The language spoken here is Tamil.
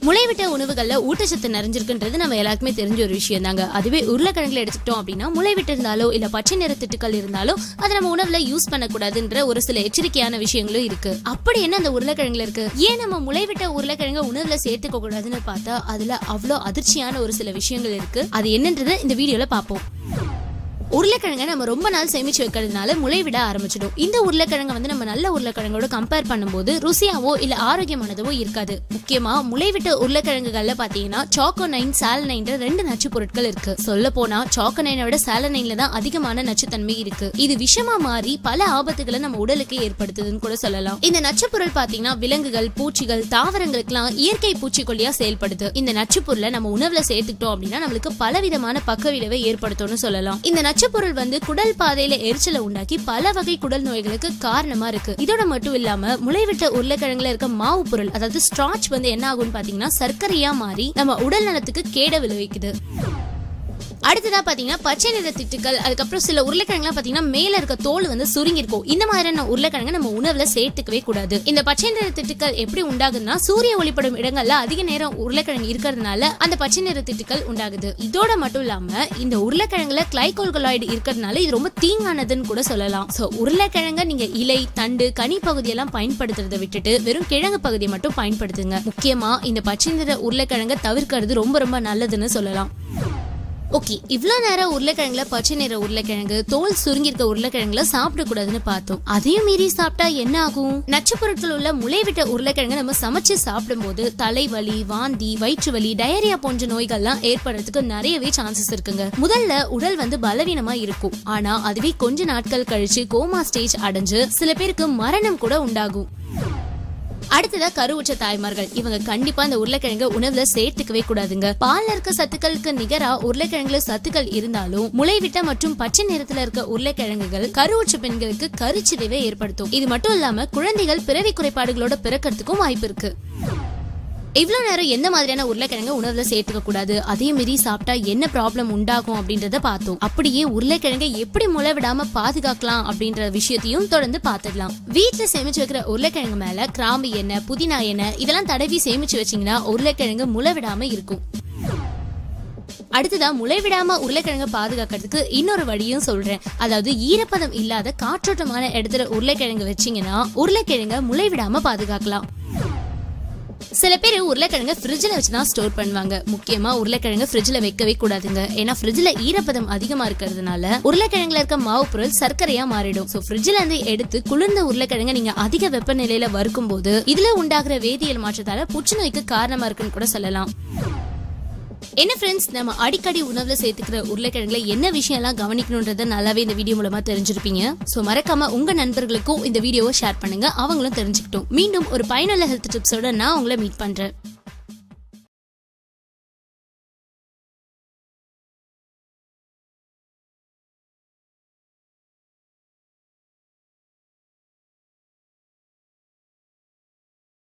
முளைவிட்ட உணவுகள்ல ஊட்டச்சத்து நிறைஞ்சிருக்குன்றது நம்ம எல்லாருக்குமே தெரிஞ்ச ஒரு விஷயம் தாங்க அதுவே உருளைக்கிழங்குல எடுத்துக்கிட்டோம் அப்படின்னா முளைவிட்டு இருந்தாலோ இல்ல பச்சை நிற திட்டுக்கள் இருந்தாலோ அதை நம்ம உணவுல யூஸ் பண்ணக்கூடாதுன்ற ஒரு சில எச்சரிக்கையான விஷயங்களும் இருக்கு அப்படி என்ன அந்த உருளைக்கிழங்குல இருக்கு ஏன் நம்ம முளைவிட்ட உருளைக்கிழங்க உணவுல சேர்த்துக்க கூடாதுன்னு பார்த்தா அதுல அவ்வளோ அதிர்ச்சியான ஒரு சில விஷயங்கள் இருக்கு அது என்னன்றதை இந்த வீடியோல பார்ப்போம் உருளைக்கிழங்கை நம்ம ரொம்ப நாள் சேமிச்சு வைக்கிறதுனால முளைவிட ஆரம்பிச்சிடும் இந்த உருளைக்கிழங்கை வந்து நம்ம நல்ல உருளைக்கிழங்கோட கம்பேர் பண்ணும்போது ருசியாவோ இல்ல ஆரோக்கியமானதோ இருக்காது முக்கியமா முளைவிட்ட உருளைக்கிழங்குகள்ல பாத்தீங்கன்னா சாக்கோனைன் சாலனைன்ற ரெண்டு நச்சு பொருட்கள் இருக்கு சொல்ல போனா சாக்கோனைனை விட சாலனைன்ல தான் அதிகமான நச்சுத்தன்மை இருக்கு இது விஷமா மாறி பல ஆபத்துகளை நம்ம உடலுக்கு ஏற்படுத்துதுன்னு கூட சொல்லலாம் இந்த நச்சு பொருள் பாத்தீங்கன்னா விலங்குகள் பூச்சிகள் தாவரங்களுக்கெல்லாம் இயற்கை பூச்சிக்கொல்லியா செயல்படுது இந்த நச்சு பொருளை நம்ம உணவுல சேர்த்துக்கிட்டோம் அப்படின்னா நம்மளுக்கு பலவிதமான பக்க விளைவை ஏற்படுத்தும்னு சொல்லலாம் இந்த நச்சுப்பொருள் வந்து குடல் பாதையில எரிச்சலை உண்டாக்கி பல வகை குடல் நோய்களுக்கு காரணமா இருக்கு இதோட மட்டும் இல்லாம முளைவிட்ட உருளைக்கிழங்குல இருக்க மாவு பொருள் அதாவது ஸ்ட்ராச் வந்து என்ன ஆகும்னு பாத்தீங்கன்னா சர்க்கரையா மாறி நம்ம உடல் நலத்துக்கு கேட விளைவிக்குது அடுத்ததா பாத்தீங்கன்னா பச்சை நிற திட்டுக்கள் அதுக்கப்புறம் சில உருளைக்கிழங்குலாம் பாத்தீங்கன்னா மேல இருக்க தோல் வந்து சுருங்கி இருக்கும் இந்த மாதிரியான உருளைக்கிழங்கு நம்ம உணவுல சேர்த்துக்கவே கூடாது இந்த பச்சை நிற திட்டுக்கள் எப்படி உண்டாகுதுன்னா சூரிய ஒளிப்படும் இடங்கள்ல அதிக நேரம் உருளைக்கிழங்கு இருக்கிறதுனால அந்த பச்சை நிற திட்டுக்கள் உண்டாகுது இதோட மட்டும் இல்லாம இந்த உருளைக்கிழங்குல கிளைகோல்கலாய்டு இருக்கிறதுனால இது ரொம்ப தீங்கானதுன்னு கூட சொல்லலாம் சோ உருளைக்கிழங்க நீங்க இலை தண்டு கனி பகுதியெல்லாம் பயன்படுத்துறதை விட்டுட்டு வெறும் கிழங்கு பகுதியை மட்டும் பயன்படுத்துங்க முக்கியமா இந்த பச்சை நிற உருளைக்கிழங்க தவிர்க்கிறது ரொம்ப ரொம்ப நல்லதுன்னு சொல்லலாம் ஓகே இவ்வளோ நேரம் உருளைக்கிழங்குல பச்சை நிற உருளைக்கிழங்கு தோல் சுருங்கியிருக்க உருளைக்கிழங்குல சாப்பிடக்கூடாதுன்னு பார்த்தோம் அதையும் மீறி சாப்பிட்டா என்ன ஆகும் நச்சு பொருட்கள் உள்ள முளைவிட்ட உருளைக்கிழங்கு நம்ம சமைச்சு சாப்பிடும்போது தலைவலி வாந்தி வயிற்று வலி டயரியா போன்ற நோய்கள்லாம் ஏற்படுறதுக்கு நிறையவே சான்சஸ் இருக்குங்க முதல்ல உடல் வந்து பலவீனமா இருக்கும் ஆனா அதுவே கொஞ்ச நாட்கள் கழிச்சு கோமா ஸ்டேஜ் அடைஞ்சு சில பேருக்கு மரணம் கூட உண்டாகும் அடுத்ததா கருவுற்ற தாய்மார்கள் இவங்க கண்டிப்பா இந்த உருளைக்கிழங்கு உணவுல சேர்த்துக்கவே கூடாதுங்க பால்ல இருக்க சத்துக்களுக்கு நிகரா உருளைக்கிழங்குல சத்துக்கள் இருந்தாலும் முளைவிட்ட மற்றும் பச்சை நிறத்துல இருக்க உருளைக்கிழங்குகள் கருவுற்ற பெண்களுக்கு கருச்சிதைவை ஏற்படுத்தும் இது மட்டும் இல்லாம குழந்தைகள் பிறவி குறைபாடுகளோட பிறக்கிறதுக்கும் வாய்ப்பு இருக்கு இவ்வளவு நேரம் எந்த மாதிரியான உருளைக்கிழங்கு உணவுல சேர்த்துக்க கூடாது அதே மீறி சாப்பிட்டா என்ன ப்ராப்ளம் உண்டாகும் அப்படின்றத பார்த்தோம் அப்படியே உருளைக்கிழங்கை எப்படி முளை விடாம பாதுகாக்கலாம் அப்படின்ற விஷயத்தையும் தொடர்ந்து பார்த்துடலாம் வீட்டுல சேமிச்சு வைக்கிற உருளைக்கிழங்கு மேல கிராம்பு எண்ணெய் புதினா எண்ணெய் இதெல்லாம் தடவி சேமிச்சு வச்சீங்கன்னா உருளைக்கிழங்கு முளை விடாம இருக்கும் அடுத்ததா முளைவிடாம உருளைக்கிழங்க பாதுகாக்கிறதுக்கு இன்னொரு வழியும் சொல்றேன் அதாவது ஈரப்பதம் இல்லாத காற்றோட்டமான இடத்துல உருளைக்கிழங்கு வச்சீங்கன்னா உருளைக்கிழங்க முளைவிடாம பாதுகாக்கலாம் சில பேர் உருளைக்கிழங்க ஃப்ரிட்ஜில் வச்சு தான் ஸ்டோர் பண்ணுவாங்க முக்கியமா உருளைக்கிழங்கு ஃப்ரிட்ஜில் வைக்கவே கூடாதுங்க ஏன்னா ஃப்ரிட்ஜில் ஈரப்பதம் அதிகமா இருக்கிறதுனால உருளைக்கிழங்குல இருக்க மாவு பொருள் சர்க்கரையா மாறிடும் ஸோ ஃப்ரிட்ஜில் இருந்து எடுத்து குளிர்ந்த உருளைக்கிழங்க நீங்க அதிக வெப்பநிலையில வறுக்கும் போது இதுல உண்டாகிற வேதியியல் மாற்றத்தால புற்றுநோய்க்கு காரணமா இருக்குன்னு கூட சொல்லலாம் என்ன ஃப்ரெண்ட்ஸ் நம்ம அடிக்கடி உணவுல சேர்த்துக்கிற உருளைக்கிழங்குல என்ன விஷயம்லாம் கவனிக்கணுன்றத நல்லாவே இந்த வீடியோ மூலமா தெரிஞ்சிருப்பீங்க சோ மறக்காம உங்க நண்பர்களுக்கும் இந்த வீடியோவை ஷேர் பண்ணுங்க அவங்களும் தெரிஞ்சுக்கிட்டோம் மீண்டும் ஒரு பயனுள்ள ஹெல்த் டிப்ஸோட நான் உங்களை மீட் பண்றேன்